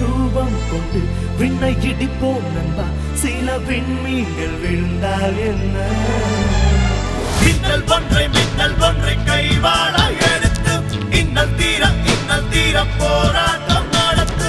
விஸ்வரூபம் கொண்டு விண்ணை இடிப்போம் நண்பா சில விண்மீன்கள் விழுந்தால் என்ன மின்னல் ஒன்றை மின்னல் ஒன்றை கைவாழ எடுத்து இன்னல் தீர இன்னல் தீர போராட்டம் நடத்து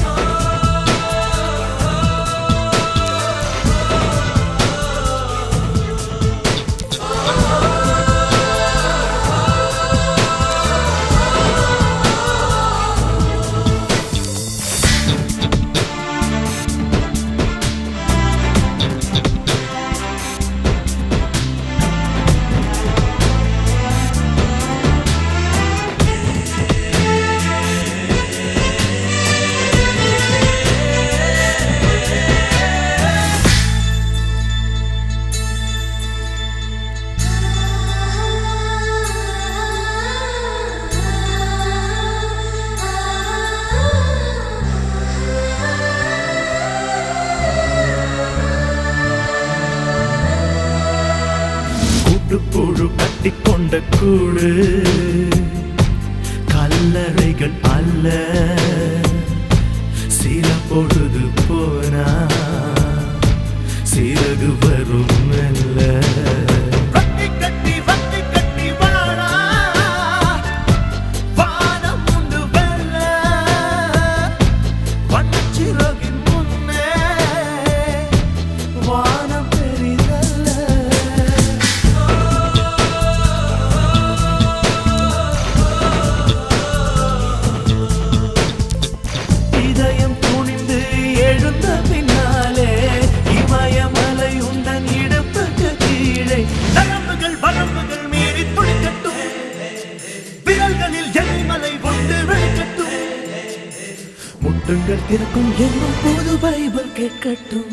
கூட்டுப்புழு கட்டிக்கொண்ட கூடு கல்லறைகள் அல்ல சில பொழுது போனா சிறகு வரும் மெல்ல வட்டி கட்டி வட்டி கட்டி வாழா வானம் உண்டு வெல்ல வண்ணச்சிறகின் முன்னே வானம் பெரிதல்ல இதயம் துணிந்து எழுந்த பின்னாலே இமயமலை உந்தன் இடுப்புக்கு கீழே நரம்புகள் வரம்புகள் மீறி துடிக்கட்டும் விரல்களில் எரிமலை ஒன்று வெளிக்கட்டும் முட்டுங்கள் திறக்கும் என்னும் புது பைபிள் கேட்கட்டும்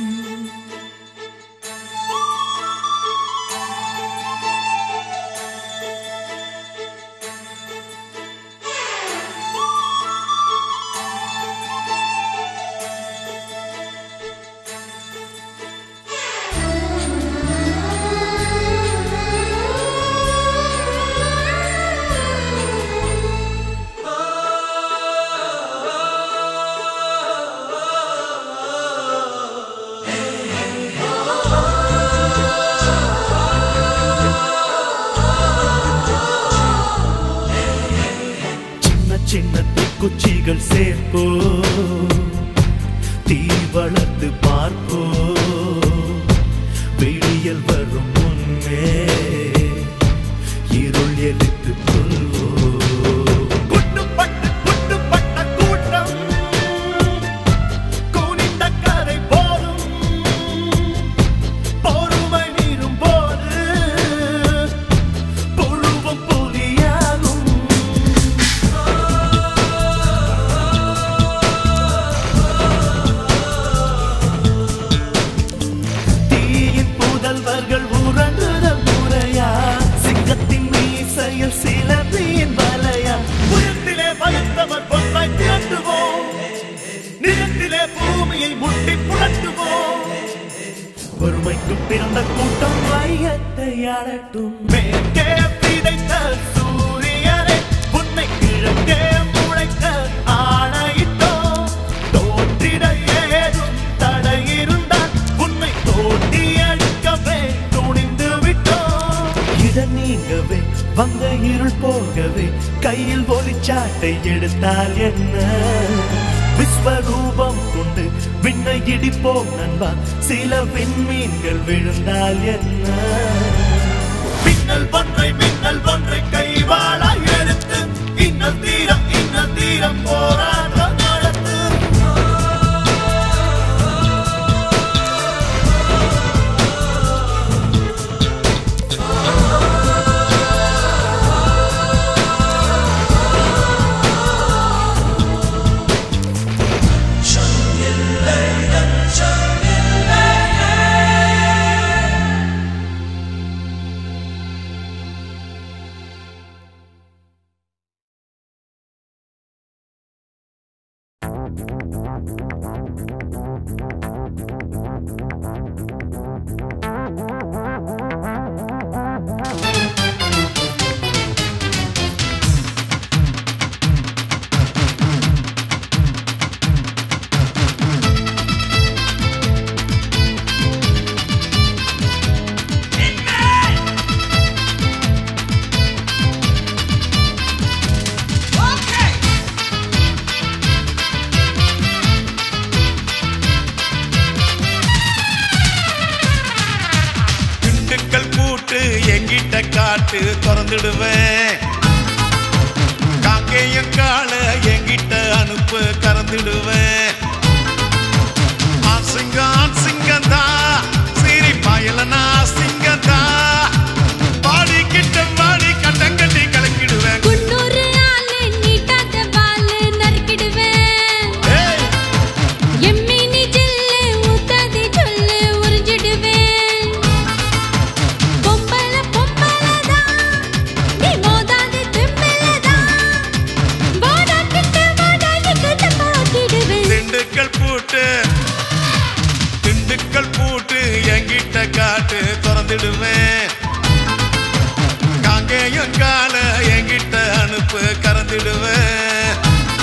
சின்ன சின்ன தீக்குச்சிகள் சேர்ப்போ தீ வளர்த்து பார்ப்போ வெளியில் வரும் முன்னே இருள் எரித்து கொள்வோ குட்டுப்பட்ட குட்டுப்பட்ட கூட்டம் குனிந்த கரை போலும் பொறுமை மீறும் போது புழுவும் புலியாகும் தீயின் புதல்வர்கள் உறங்குதல் முறையா சிங்கத்தின் மீசையில் சிலந்தியின் வலையா உயரத்திலே பயத்தவர் பொன்றாய் திரட்டுவோம் நிலத்திலே பூமியை முட்டி புரட்டுவோம் வறுமைக்கு பிறந்த கூட்டம் மையத்தை ஆளட்டும் மேற்கே விதைத்த சூரியனை உன்னை கிழக்கே முளைக்க ஆணையிட்டோம் தோற்றிட ஏதும் தடை இருந்தால் உன்னை தோண்டி அடிக்கவே துணிந்து விட்டோம் இடம் நீங்கவே வந்த இருள் போகவே கையில் ஒளிச்சாட்டை எடுத்தால் என்ன விஸ்வரூபம் கொண்டு விண்ணை இடிப்போம் நண்பா சில விண்மீன்கள் விழுந்தால் என்ன மின்னல் ஒன்றை மின்னல் ஒன்றை கைவாளா எடுத்து இன்னல் தீரம் இன்னல் தீரம் போராட்டம் நடத்து என்கிட்ட காட்டு திறந்துடுவேன் காங்கேயம் கால என்கிட்ட அனுப்பு கறந்துடுவேன் ஆண் சிங்கம் ஆண் சிங்கம் தான் சீரி பாயலனா சிங்கம் தான் பாடி கிட்ட பாடி கட்டங்கட்டி கலக்கிடுவேன் குன்னூரு ஆளு நீட்டாத பாலு நறுக்கிடுவேன் ஏய், எம்மி நீ ஜில்லு ஊத்தாதே சொல்லு உறிஞ்சிடுவேன் பொம்பள பொம்பளதான் நீ மோதாதே திம்பளதான் வாடா கிட்ட வாடா எங்கிட்ட பாக்கிடுவேன் திண்டுக்கல் பூட்டு திண்டுக்கல் பூட்டு என்கிட்ட காட்டு திறந்துடுவேன் காங்கேயம் கால என்கிட்ட அனுப்பு கறந்துடுவேன்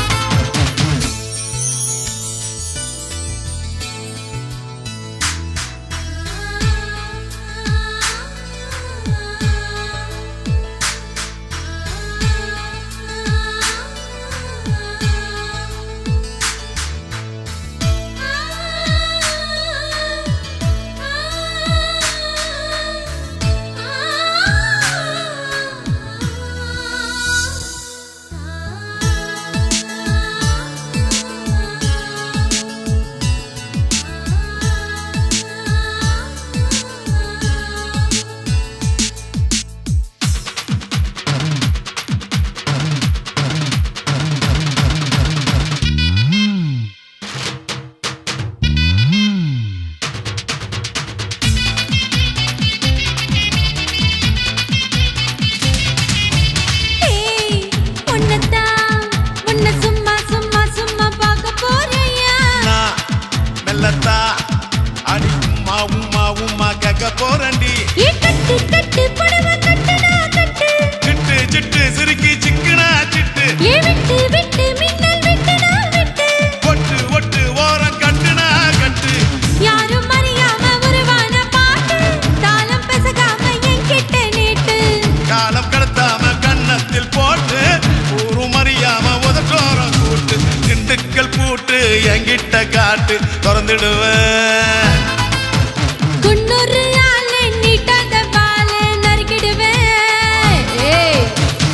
ஏய் உன்னதான் உன்ன சும்மா சும்மா சும்மா பார்க்க போறியா நான் மெல்லத்தா அடி உம்மா உம்மா உம்மா கேட்க போறண்டி ஏ கட்டு கட்டு புடவை கட்டுடா கட்டு சிட்டு சிட்டு சிரிக்கி சிக்குனா சிட்டு ஏ விட்டு விட்டு மின்னல் விட்டுடா விட்டு ஒட்டு ஒட்டு ஓரம் கட்டுனா கட்டு யாரும் அறியாம உருவான பாட்டு தாளம் பெசகாம என்கிட்ட நீட்டு காலம் கடத்தாம கன்னத்தில் போட்டு ஊரும் அறியாம உதட்டோரம் கூட்டு திண்டுக்கல் பூட்டு என்கிட்ட காட்டு திறந்துடுவேன் குன்னூரு ஆளு நீட்டாத பாலு நறுக்கிடுவேன் ஏய்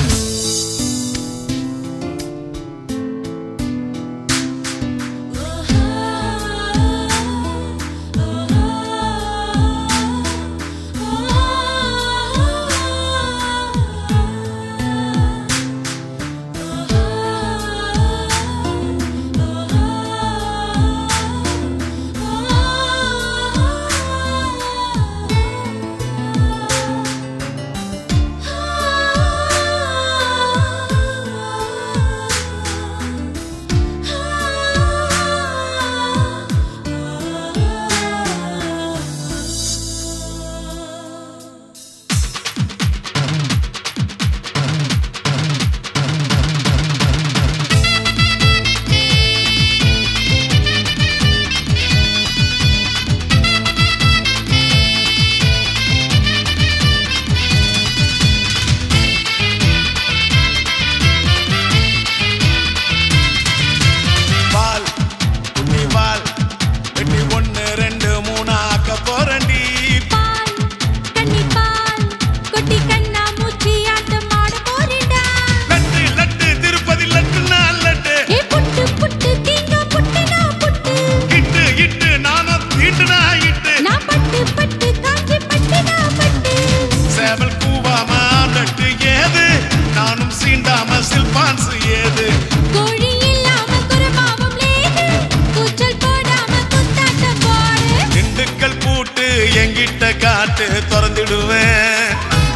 பால் குட்டி பால் வெட்டி ஒண்ணு ரெண்டு மூணு ஆக்க போறண்டி பால் கன்னி பால் கொட்டி கண்ணா மூச்சி ஆட்டம் ஆட போறேன்டா லட்டு லட்டு திருப்பதி லட்டு நான் லட்டு ஏ புட்டு புட்டு தீங்க புட்டுனா புட்டு இட்டு இட்டு நானும் தீண்டுனா இட்டு நான் பட்டு பட்டு காஞ்சி பட்டுனா பட்டு சேவல் கூவாம லட்டு ஏது நானும் சீண்டாம சில்பான்ஸ் ஏது கோழி இல்லாம குரமாவும் லேது கூச்சல் போடாம குத்தாட்ட போடு திண்டுக்கல் பூட்டு என்கிட்ட காட்டு திறந்துடுவேன்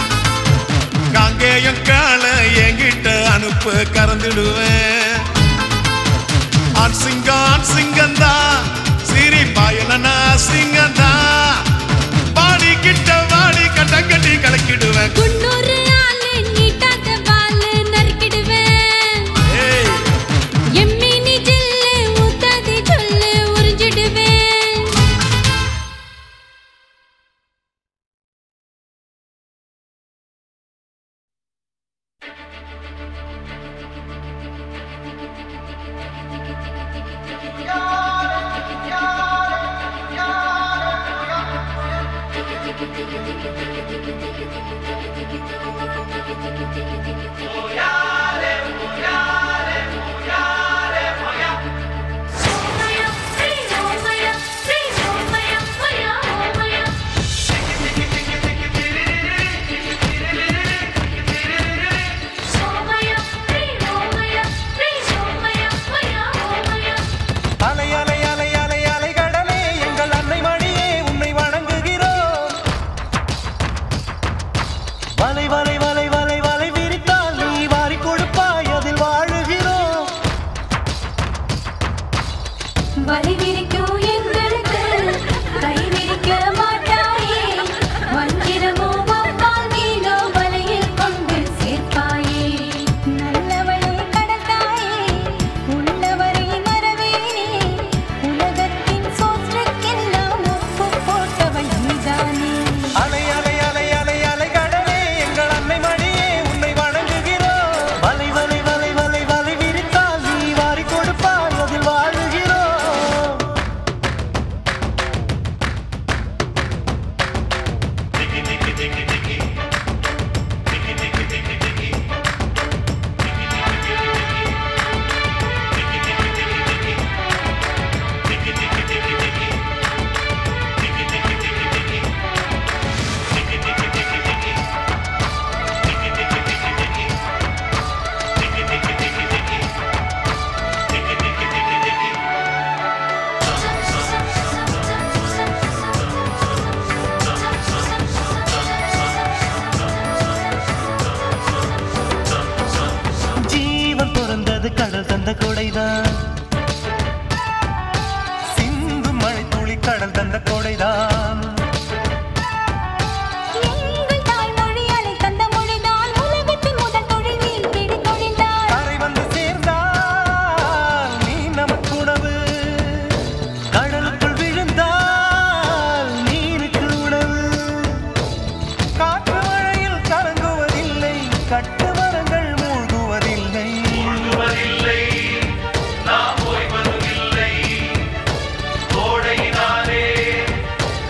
காங்கேயம் கால என்கிட்ட அனுப்பு கறந்துடுவேன் ஆண் சிங்கம் ஆண் சிங்கந்தா சிரி பாயலனா சிங்கந்தா பாடி கிட்ட வாடி கட்டங்கட்டி கலக்கிடுவேன் குன்னூரு ஆளு நீட்டாத பாலு நறுக்கிடுவேன் ஏய் எம்மி நீ ஜில்லு ஊத்தாதே சொல்லு உறிஞ்சிடுவேன் Go! அலை அலை அலை அலை அலை கடலே எங்கள் அன்னை மடியே உன்னை வணங்குகிறோம் வலை வலை வலை வலை வலை விரித்தால் நீ வாரி கொடுப்பாய் அதில் வாழுகிறோம் வலி விரிக்கும் எங்களுக்கு கை விரிக்க மாட்டாயே வஞ்சிரமோ வவ்வால் மீனோ வலையில் கொண்டு சேர்ப்பாயே நல்லவளே கடற்காயே உள்ளவரை மறவேனே உலகத்தின் சோற்றுக்கெல்லாம் உப்பு போட்டவள் நீதானே அலை அலை அலை அலை அலை கடலே எங்கள் அன்னை மடியே உன்னை வணங்குகிறோம் வலை வலை வலை வலை வலை விரித்தால் நீ வாரி கொடுப்பாய் அதில் வாழுகிறோம் ஜீவன் பிறந்தது கடல் தந்த கொடைதான் சிந்து மழை துளி கடல் தந்த கொடைதான் எங்கள் தாய்மொழி அலை தந்த மொழிதான் உலகத்தின் முதல் தொழில் மீன் பிடி தொழில்தான் கரை வந்து சேர்ந்தால் நீ நமக்கு உணவு கடலுக்குள் விழுந்தால் நீருக்கு உணவு காற்று மழையில் கலங்குவதில்லை கட்டு மரங்கள் மூழ்குவதில்லை மூழ்குவதில்லை நாம் ஓய்வதும் இல்லை கோடையினாலே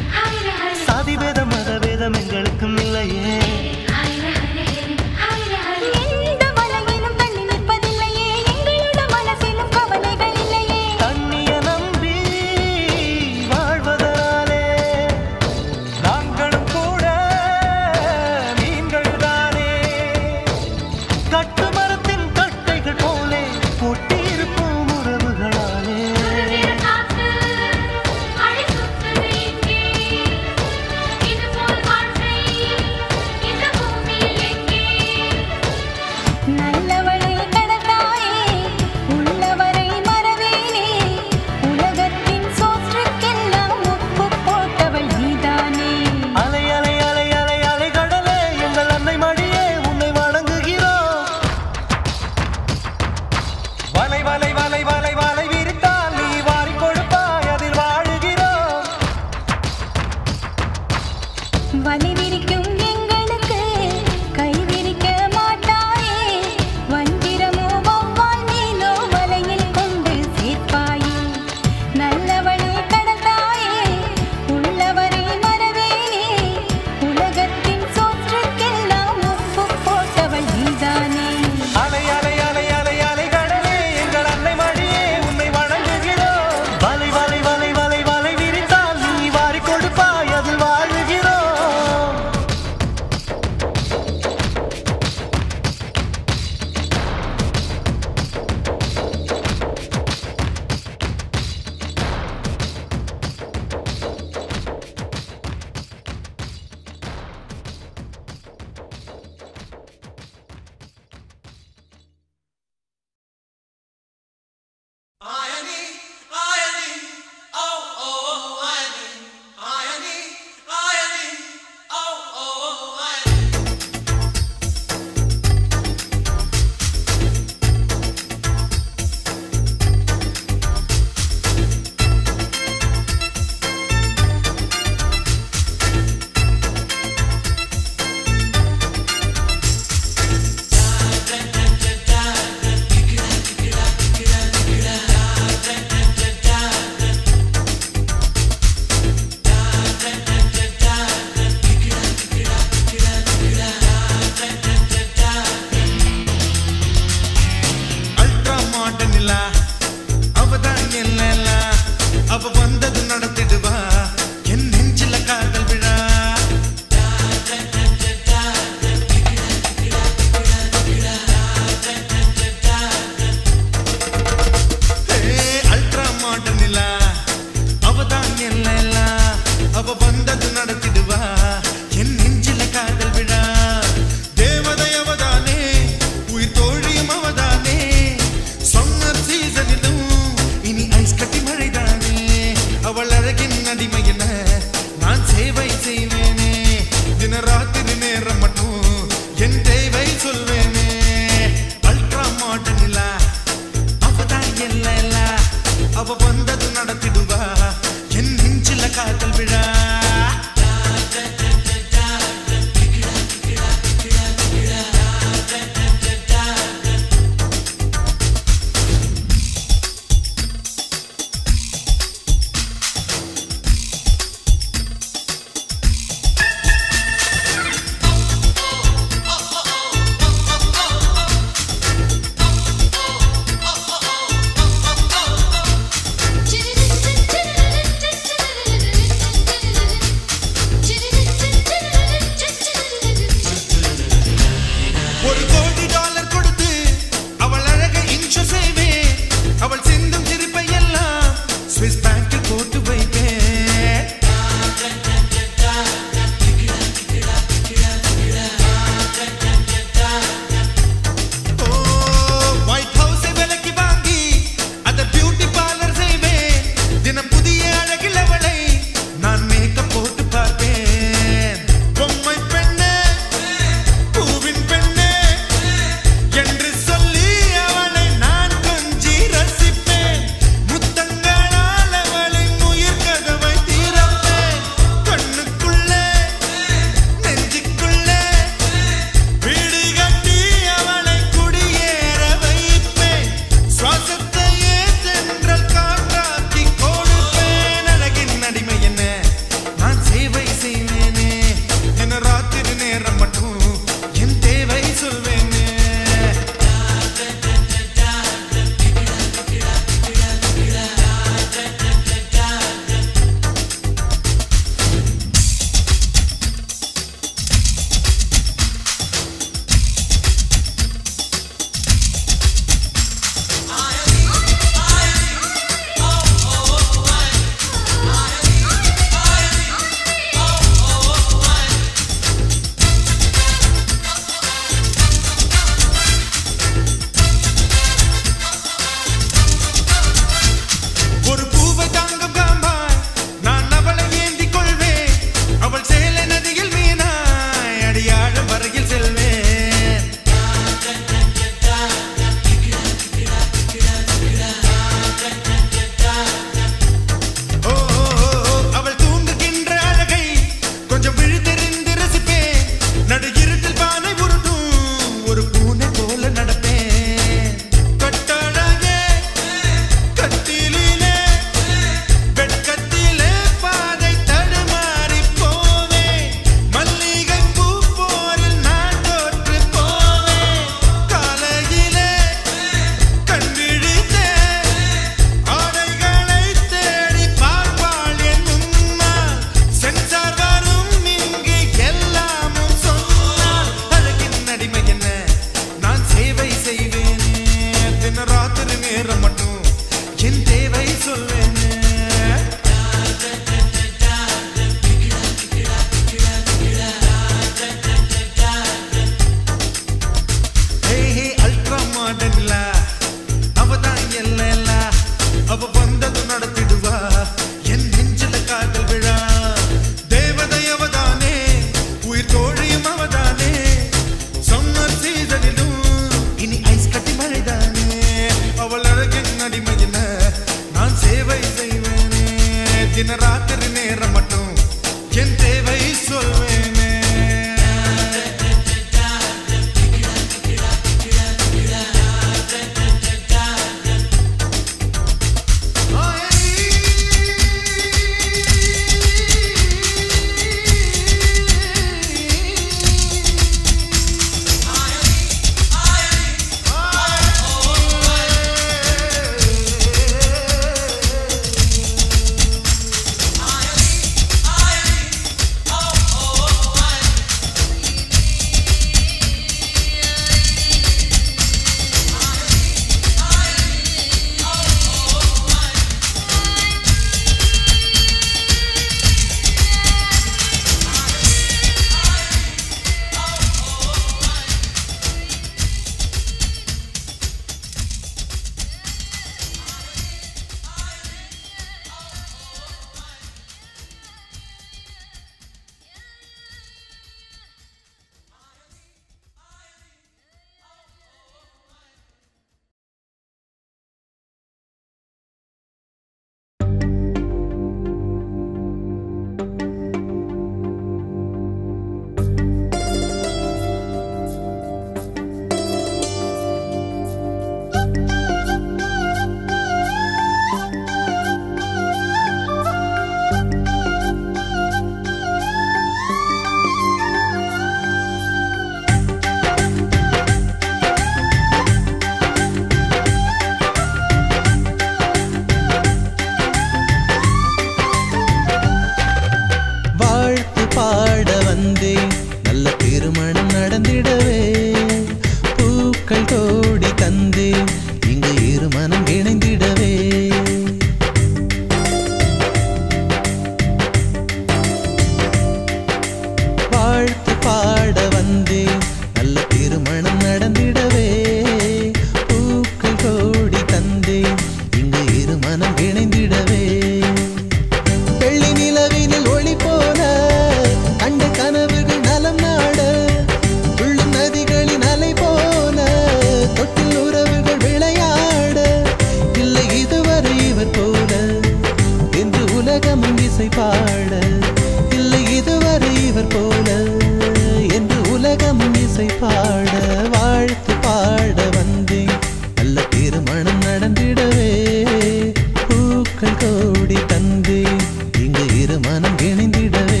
பாட இல்லை இதுவரை இவர் போல என்று உலகம் இசை பாட வாழ்த்து பாட வந்தேன் நல்ல திருமணம் நடந்திடவே பூக்கள் கோடி தந்தேன் இங்கு இரு மனம் இணைந்திடவே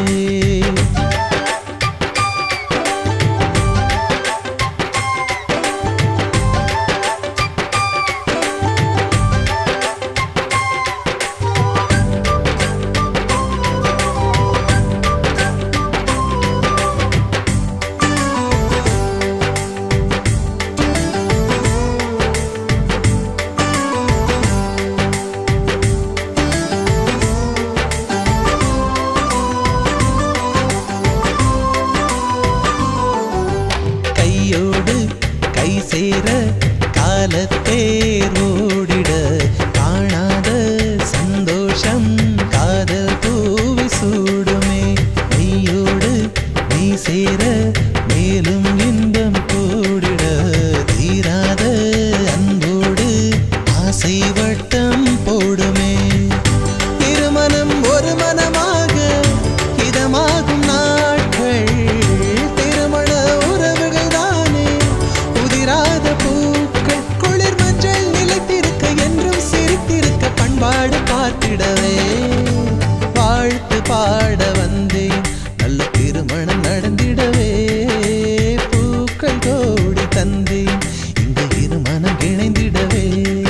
கையோடு கை சேர காலத்தேர் ஓடிட காணாத சந்தோஷம் காதல் பூவி சூடுமே மெய்யோடு நீ சேர மேலும் இன்பம் கூடிட தீராத அன்போடு ஆசை வட்டம் போடுமே திருமணம் ஒரு மனமாக இதமாகும் நாட்கள் திருமண உறவுகள் தானே உதிராத பூக்கள் குளிர் மஞ்சள் நிலைத்திருக்க என்றும் சிரித்திருக்க பண்பாடு பார்த்திடவே வாழ்த்து பாட வந்தேன் நல்ல திருமணம் நடந்திடவே பூக்கள் கோடி தந்தேன் இங்கு இரு மனம் இணைந்திடவே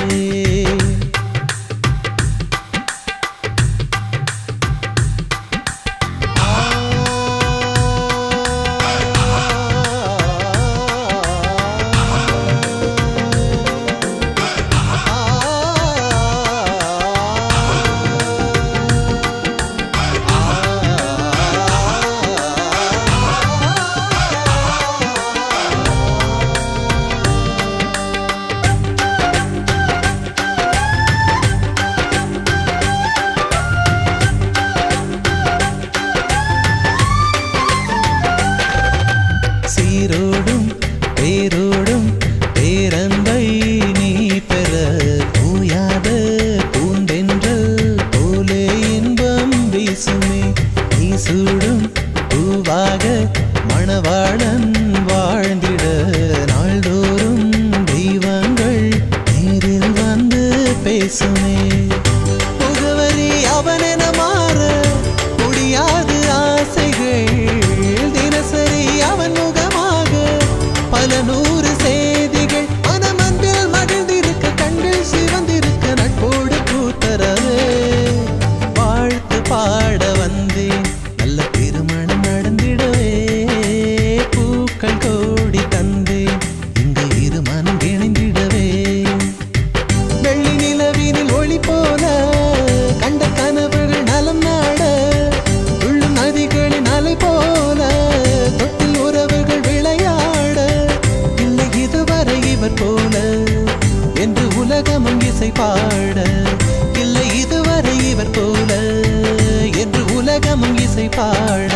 சீரோடும் பேரோடும் பேரன்பை நீ பெற பூயாத பூந்தென்றல் போலே இன்பம் வீசுமே நீ சூடும் பூவாக மணவாளன் வாழ்ந்திட நாள்தோறும் தெய்வங்கள் நேரில் வந்து பேசுமே முகவரி அவனென மாற முடியாது ஆசைகள் தினசரி அவன் முகமாக பல நூறு செய்திகள் மனமன்பில் மகிழ்ந்திருக்க கண்கள் சிவந்திருக்க நட்போடு பூத்தரவே வாழ்த்து பாட வந்தேன் நல்ல திருமணம் நடந்திடவே பூக்கள் கோடி தந்தேன் இங்கு இரு மனம் இணைந்திடவே வெள்ளி நிலவினில் ஒளி போல கண்ட கனவுகள் நலம் நாட உள்ளும் நதிகளின் அலை போல தொட்டில் உறவுகள் விளையாட இல்லை இதுவரை இவர் போல என்று உலகமும் இசை பாட இல்லை இதுவரை இவர் போல என்று உலகமும் இசை பாட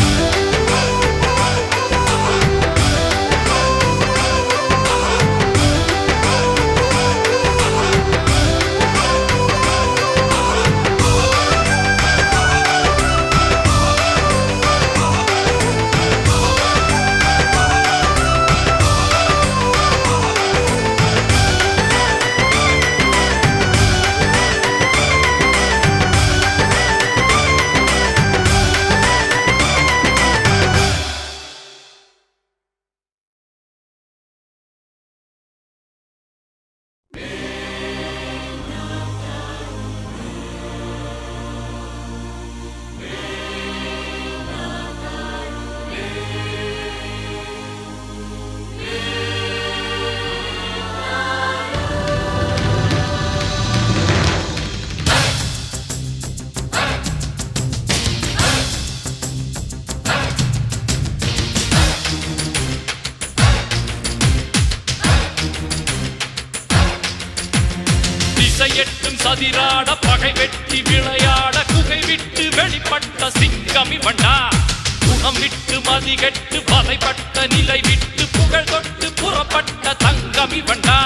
திசையெட்டும் சதிராட பகை வெட்டி விளையாட குகை விட்டு வெளிப்பட்ட சிங்கமி வண்டா குணம் விட்டு மதிகெட்டு வதைப்பட்ட நிலை விட்டு புகழ் தொட்டு புறப்பட்ட தங்கமி வண்டா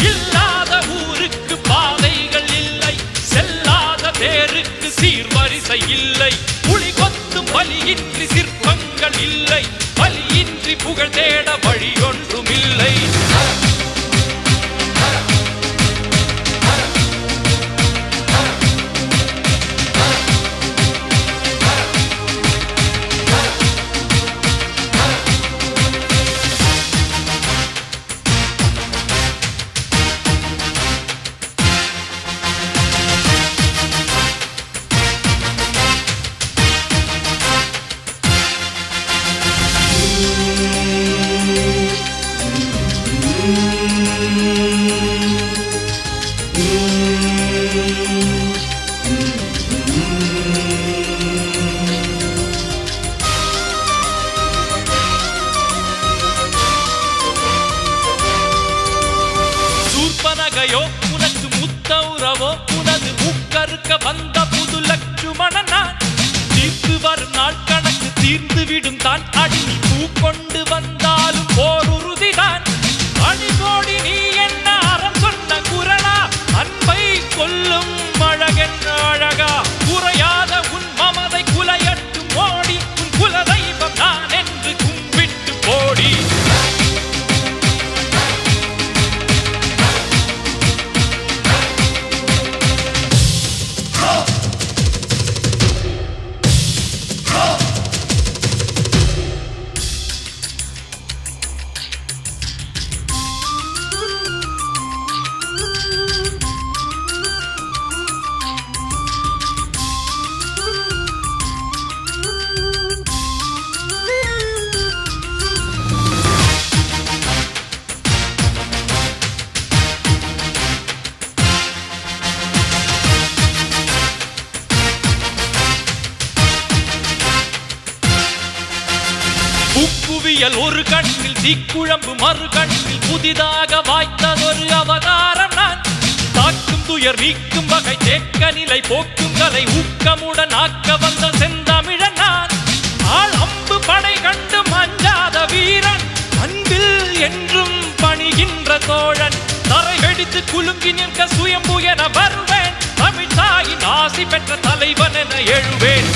இல்லாத ஊருக்கு பாதைகள் இல்லை செல்லாத பேருக்கு சீர்வரிசை விசை இல்லை புலி கொத்தும் வலியின்றி சிற்பங்கள் இல்லை வலியின்றி புகழ் தேட வழி ஒன்றும் இல்லை சூர்பனகையோ உனக்கு முத்தௌரவோ உனது மூக்கறுக்க வந்த புது லட்சுமணன் நான் தீர்த்து வரும் நாள் கணக்கு தீர்ந்து விடும் தான் அடி நீ பூ கொண்டு வந்தாலும் போர் உறுதிதான் அடிகோடி நீ என்ன அறம் சொன்ன குரலா அன்பை கொல்லும் அழகென்ன அழகா குறையாத உன் மமதை குலையட்டும் ஓடி உன் குலதெய்வம் நான் என்று கும்பிட்டு போடி பூக்குவியல் ஒரு கண்ணில் தீக்குழம்பு மறு கண்ணில் புதிதாக வாய்த்ததொரு அவதாரம் நான் தாக்கும் துயர் நீக்கும் வகை தேக்க நிலை போக்கும் கலை ஊக்கமுடன் ஆக்க வந்த செந்தமிழன் நான் ஆள் அம்பு படை கண்டு மஞ்சாத வீரன் அன்பில் என்றும் பணிகின்ற தோழன் தரை வெடித்து குலுங்கி நிற்க சுயம்பு என வருவேன் தமிழ் தாயின் ஆசி பெற்ற தலைவன் என எழுவேன்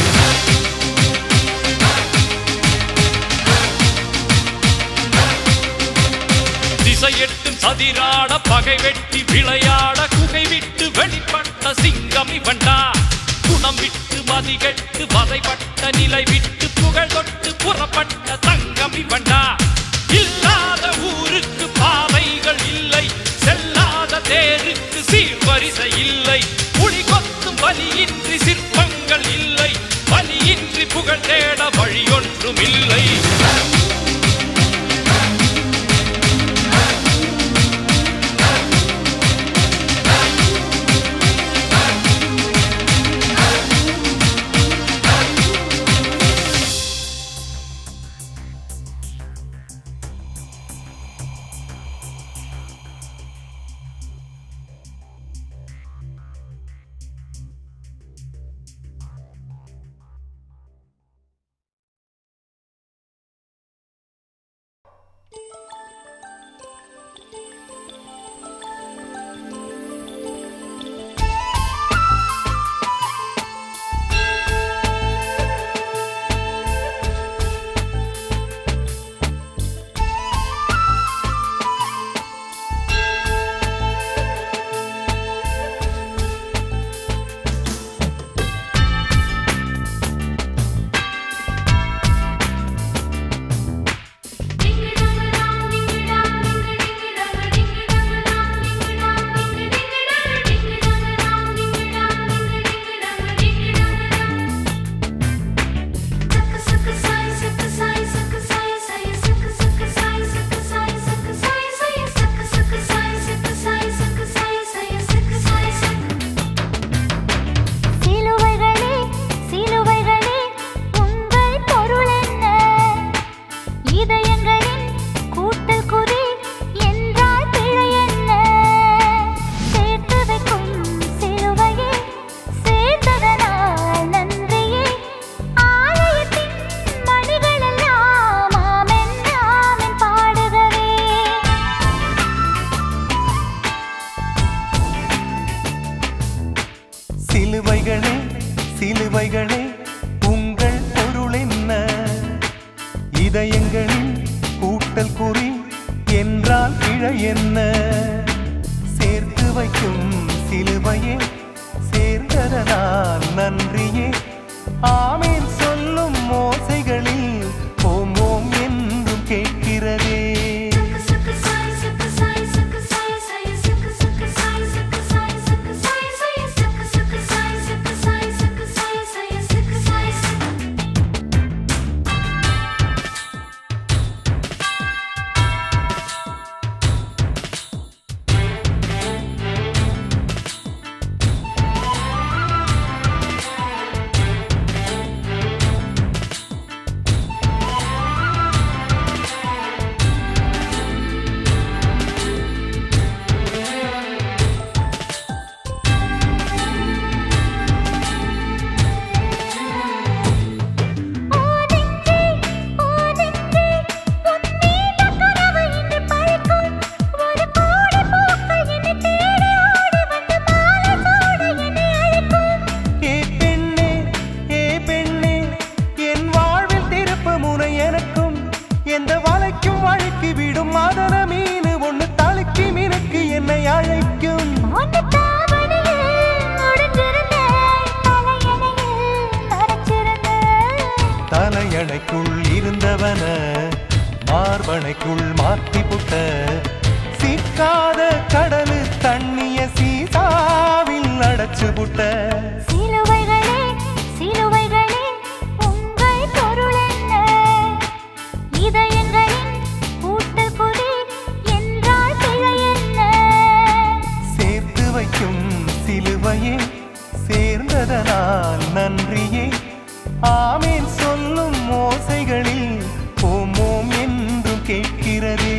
திசையெட்டும் சதிராட பகை வெட்டி விளையாட குகை விட்டு வெளிப்பட்ட சிங்கம் இவன்டா குணம் விட்டு மதிகெட்டு வதைப்பட்ட நிலை விட்டு புகழ் தொட்டு புறப்பட்ட தங்கம் இவன்டா இல்லாத ஊருக்கு பாதைகள் இல்லை செல்லாத தேருக்கு சீர்வரிசை இல்லை புலி கொத்தும் வலியின்றி சிற்பங்கள் இல்லை வலியின்றி புகழ் தேட வழி ஒன்றும் இல்லை இதயங்களில் கூட்டல் குறி என்றால் பிழை என்ன சேர்த்து வைக்கும் சிலுவையே சேர்ந்ததனால் நன்றியே ஆமீன் சொல்லும் மோசைகளில் ஓம் ஓம் என்றும் கேட்கிறதே ஏ பெண்ணே ஏ பெண்ணே என் வாழ்வில் திருப்பு முனை எனக்கும் எந்த வலைக்கும் வழுக்கி விடும் மாதன மீன் ஒண்ணு தழுக்கி மினுக்கு என்னை அழைக்கும் தலையணைக்குள் இருந்தவன மார்பனைக்குள் மாத்தி புட்ட சிக்காத கடலு தண்ணிய சீசாவில் அடைச்சு புட்ட சிலுவைகளே சிலுவைகளே உங்கள் பொருள் என்ன இதயங்களின் கூட்டல் குறி என்றால் பிழை என்ன சேர்த்து வைக்கும் சிலுவையே சேர்ந்ததனால் நன்றியே ஆமீன் சொல்லும் ஓசைகளில் ஓம் ஓம் என்றும் கேட்கிறதே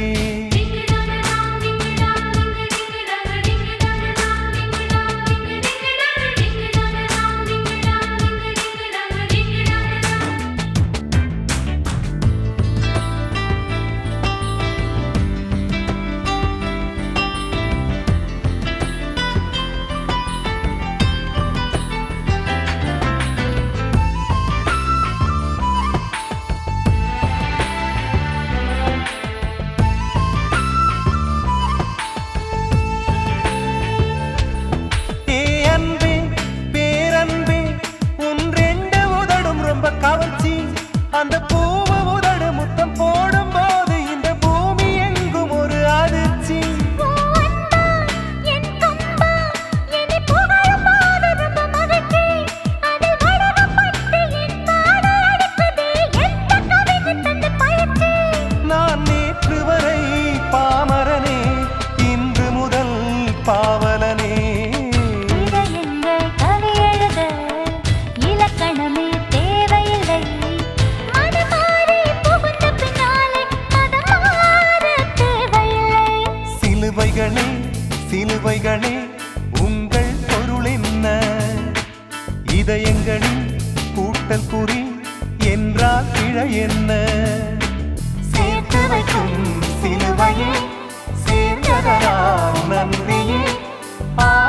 ஏ அன்பே பேரன்பே உன் ரெண்டு உதடும் ரொம்ப கவர்ச்சி அந்த பூவ உதடு முத்தம் போடும் போது இந்த பூமி எங்கும் ஒரு அதிர்ச்சி ஓ அன்பா என் கம்பா என்னை புகழும் போது ரொம்ப மகிழ்ச்சி அதில் வடகப்பட்டு என் பாட அடிப்பதே எந்த கவிதை தந்த பயிற்சி நான் நேற்று வரை பாமரனே இன்று முதல் பாவலனே இதயங்கள் கவி எழுத இலக்கணமே தேவையில்லை மனமாறி புகுந்த பின்னாலே மதம் மாற தேவையில்லை சிலுவைகளே சிலுவைகளே உங்கள் பொருள் என்ன இதயங்களின் கூட்டல் குறி என்றால் பிழை என்ன சேர்த்து வைக்கும் சிலுவையே சேர்ந்ததனால் நன்றியே ஆ